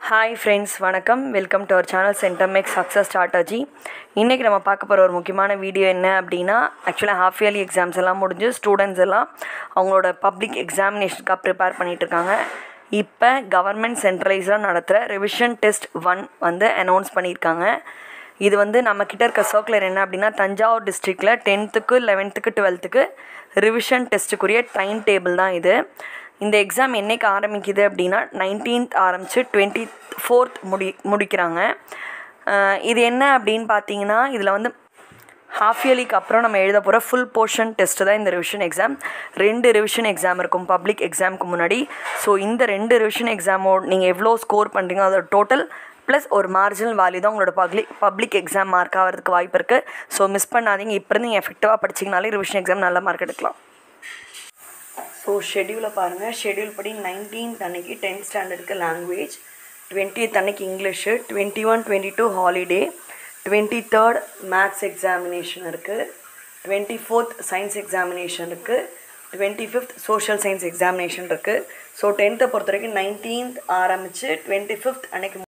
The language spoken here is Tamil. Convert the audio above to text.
ஹாய் ஃப்ரெண்ட்ஸ் வணக்கம் வெல்கம் டு அவர் சேனல் சென்டமெக் சக்ஸஸ் ஸ்ட்ராட்டஜி இன்றைக்கி நம்ம பார்க்க போகிற ஒரு முக்கியமான வீடியோ என்ன அப்படின்னா ஆக்சுவலாக ஹாஃப் இயர்லி எக்ஸாம்ஸ் எல்லாம் முடிஞ்சு ஸ்டூடெண்ட்ஸ் எல்லாம் அவங்களோட பப்ளிக் எக்ஸாமினேஷனுக்காக ப்ரிப்பேர் பண்ணிகிட்டு இருக்காங்க இப்போ கவர்மெண்ட் சென்ட்ரலைஸாக நடத்துகிற ரிவிஷன் டெஸ்ட் ஒன் வந்து அனௌன்ஸ் பண்ணியிருக்காங்க இது வந்து நம்மக்கிட்ட இருக்க சர்க்குலர் என்ன அப்படின்னா தஞ்சாவூர் டிஸ்ட்ரிக்டில் டென்த்துக்கு லெவன்த்துக்கு டுவெல்த்துக்கு ரிவிஷன் டெஸ்ட்டுக்குரிய டைம் டேபிள் தான் இது இந்த எக்ஸாம் என்னைக்கு ஆரம்பிக்குது அப்படின்னா நைன்டீன்த் ஆரம்பித்து டுவெண்ட்டி ஃபோர்த் முடி முடிக்கிறாங்க அஹ் இது என்ன அப்படின்னு பார்த்தீங்கன்னா இதில் வந்து ஹாஃப் இயர்லிக்கு அப்புறம் நம்ம எழுத போகிற ஃபுல் போர்ஷன் டெஸ்ட்டு தான் இந்த ரிவிஷன் எக்ஸாம் ரெண்டு ரிவிஷன் எக்ஸாம் இருக்கும் பப்ளிக் எக்ஸாமுக்கு முன்னாடி ஸோ இந்த ரெண்டு ரிவிஷன் எக்ஸாமோட நீங்கள் எவ்வளோ ஸ்கோர் பண்ணுறீங்க அதோட டோட்டல் ப்ளஸ் ஒரு மார்ஜினல் வேல்யூ தான் உங்களோட பப்ளிக் பப்ளிக் எக்ஸாம் மார்க் ஆகிறதுக்கு வாய்ப்பு இருக்குது ஸோ மிஸ் பண்ணாதீங்க இப்போ இருந்து நீங்கள் எஃபெக்டிவாக படிச்சிங்கனாலே ரிவிஷன் எக்ஸாம் நல்ல மார்க் எடுக்கலாம் ஸோ ஷெடியூலை பாருங்கள் ஷெடியூல் படி நைன்டீன்த் அன்னைக்கு டென்த் ஸ்டாண்டர்டுக்கு லாங்குவேஜ் டுவெண்ட்டியத் அன்னைக்கு English twenty one twenty two holiday twenty third maths examination இருக்குது டுவெண்ட்டி ஃபோர்த் சயின்ஸ் எக்ஸாமினேஷன் இருக்குது twenty fifth social science examination இருக்குது ஸோ டென்த்தை பொறுத்த வரைக்கும் நைன்டீன்த் ஆரம்பித்து டுவெண்ட்டி ஃபிஃப்த் அன்னைக்கு